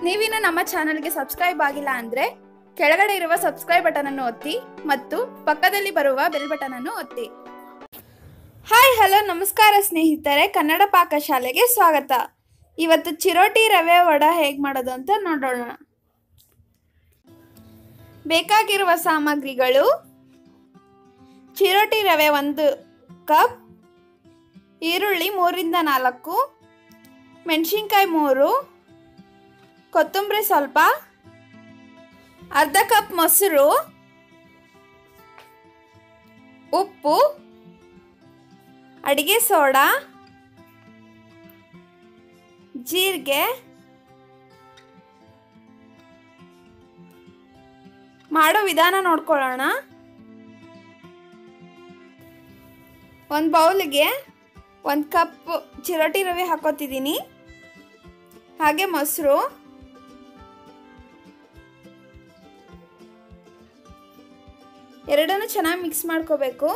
ನೀವಿನ್ನು ನಮ್ಮ ಚಾನಲ್ಗೆ ಸಬ್ಸ್ಕ್ರೈಬ್ ಆಗಿಲ್ಲ ಅಂದ್ರೆ ಕೆಳಗಡೆ ಇರುವ ಸಬ್ಸ್ಕ್ರೈಬ್ ಬಟನ್ ಅನ್ನು ಒತ್ತಿ ಮತ್ತು ಪಕ್ಕದಲ್ಲಿ ಬರುವ ಬೆಲ್ ಬಟನ್ ಅನ್ನು ಒತ್ತಿ ಹಾಯ್ ಹಲೋ ನಮಸ್ಕಾರ ಸ್ನೇಹಿತರೆ ಕನ್ನಡ ಪಾಕಶಾಲೆಗೆ ಸ್ವಾಗತ ಇವತ್ತು ಚಿರೋಟಿ ರವೆ ವಡ ಹೇಗೆ ಮಾಡೋದು ಅಂತ ನೋಡೋಣ ಬೇಕಾಗಿರುವ ಸಾಮಗ್ರಿಗಳು ಚಿರೋಟಿ ರವೆ ಒಂದು ಕಪ್ ಈರುಳ್ಳಿ ಮೂರಿಂದ ನಾಲ್ಕು ಮೆಣಸಿನ್ಕಾಯಿ ಮೂರು ಕೊತ್ತಂಬರಿ ಸ್ವಲ್ಪ ಅರ್ಧ ಕಪ್ ಮೊಸರು ಉಪ್ಪು ಅಡಿಗೆ ಸೋಡಾ ಜೀರಿಗೆ ಮಾಡೋ ವಿಧಾನ ನೋಡ್ಕೊಳ್ಳೋಣ ಒಂದು ಬೌಲಿಗೆ ಒಂದು ಕಪ್ ಚಿರೋಟಿ ರವೆ ಹಾಕೋತಿದ್ದೀನಿ ಹಾಗೆ ಮೊಸರು ಎರಡನ್ನು ಚೆನ್ನಾಗಿ ಮಿಕ್ಸ್ ಮಾಡ್ಕೋಬೇಕು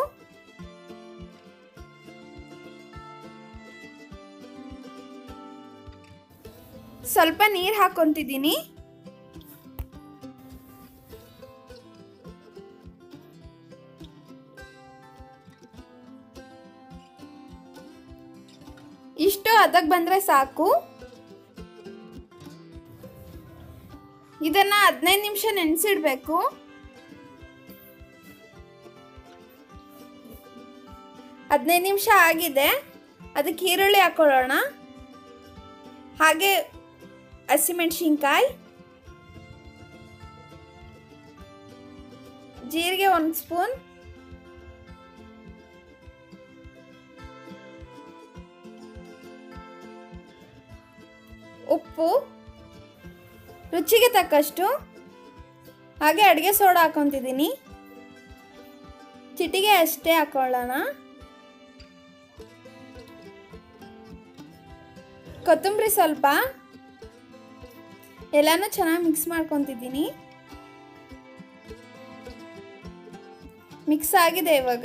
ಸ್ವಲ್ಪ ನೀರು ಹಾಕೊಂತಿದ್ದೀನಿ ಇಷ್ಟು ಅದಕ್ಕೆ ಬಂದರೆ ಸಾಕು ಇದನ್ನ ಹದಿನೈದು ನಿಮಿಷ ನೆನೆಸಿಡ್ಬೇಕು ಹದಿನೈದು ನಿಮಿಷ ಆಗಿದೆ ಅದಕ್ಕೆ ಈರುಳ್ಳಿ ಹಾಕೊಳ್ಳೋಣ ಹಾಗೆ ಹಸಿಮೆಣಸಿನ್ಕಾಯಿ ಜೀರಿಗೆ ಒಂದು ಸ್ಪೂನ್ ಉಪ್ಪು ರುಚಿಗೆ ತಕ್ಕಷ್ಟು ಹಾಗೆ ಅಡುಗೆ ಸೋಡಾ ಹಾಕೊತಿದ್ದೀನಿ ಚಿಟಿಗೆ ಅಷ್ಟೇ ಹಾಕೊಳ್ಳೋಣ ಕೊತ್ತಂಬರಿ ಸ್ವಲ್ಪ ಎಲ್ಲನೂ ಚೆನ್ನಾಗಿ ಮಿಕ್ಸ್ ಮಾಡ್ಕೊತಿದ್ದೀನಿ ಮಿಕ್ಸ್ ಆಗಿದೆ ಇವಾಗ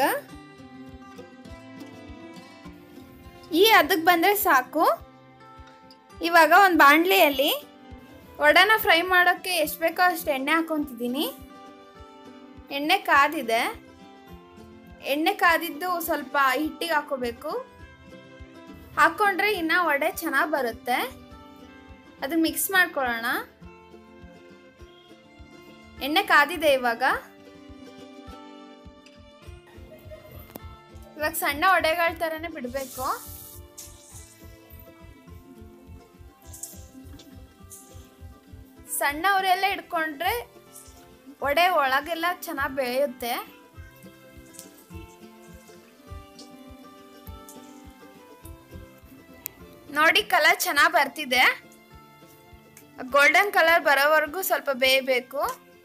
ಈ ಅದಕ್ಕೆ ಬಂದರೆ ಸಾಕು ಇವಾಗ ಒಂದು ಬಾಣಲೆಯಲ್ಲಿ ವಡನ ಫ್ರೈ ಮಾಡೋಕ್ಕೆ ಎಷ್ಟು ಬೇಕೋ ಅಷ್ಟು ಎಣ್ಣೆ ಹಾಕೊತಿದ್ದೀನಿ ಎಣ್ಣೆ ಕಾದಿದೆ ಎಣ್ಣೆ ಕಾದಿದ್ದು ಸ್ವಲ್ಪ ಹಿಟ್ಟಿಗೆ ಹಾಕೋಬೇಕು ಹಾಕ್ಕೊಂಡ್ರೆ ಇನ್ನು ವಡೆ ಚೆನ್ನಾಗಿ ಬರುತ್ತೆ ಅದು ಮಿಕ್ಸ್ ಮಾಡ್ಕೊಳ್ಳೋಣ ಎಣ್ಣೆ ಕಾದಿದೆ ಇವಾಗ ಇವಾಗ ಸಣ್ಣ ವಡೆಗಳ ಥರನೇ ಬಿಡಬೇಕು ಸಣ್ಣ ಅವರೆಲ್ಲ ಇಟ್ಕೊಂಡ್ರೆ ವಡೆ ಒಳಗೆಲ್ಲ ಚೆನ್ನಾಗಿ ಬೇಯುತ್ತೆ ನೋಡಿ ಕಲರ್ ಚೆನ್ನಾಗಿ ಬರ್ತಿದೆ ಗೋಲ್ಡನ್ ಕಲರ್ ಬರೋವರೆಗೂ ಸ್ವಲ್ಪ ಬೇಯಬೇಕು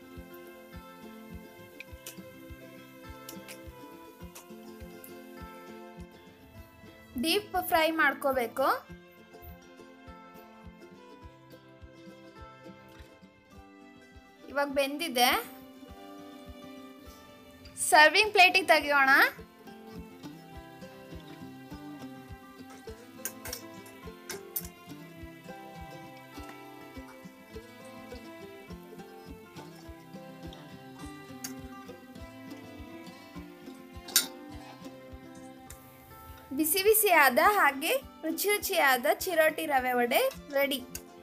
ಡೀಪ್ ಫ್ರೈ ಮಾಡ್ಕೋಬೇಕು ಇವಾಗ ಬೆಂದಿದೆ ಸರ್ವಿಂಗ್ ಪ್ಲೇಟಿಗೆ ತೆಗಿಯೋಣ ಬಿಸಿ ಬಿಸಿಯಾದ ಹಾಗೆ ರುಚಿ ರುಚಿಯಾದ chiroti rava vada ready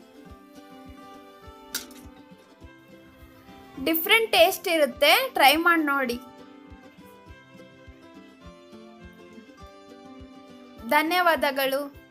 different taste ಇರುತ್ತೆ ಟ್ರೈ ಮಾಡಿ ನೋಡಿ ಧನ್ಯವಾದಗಳು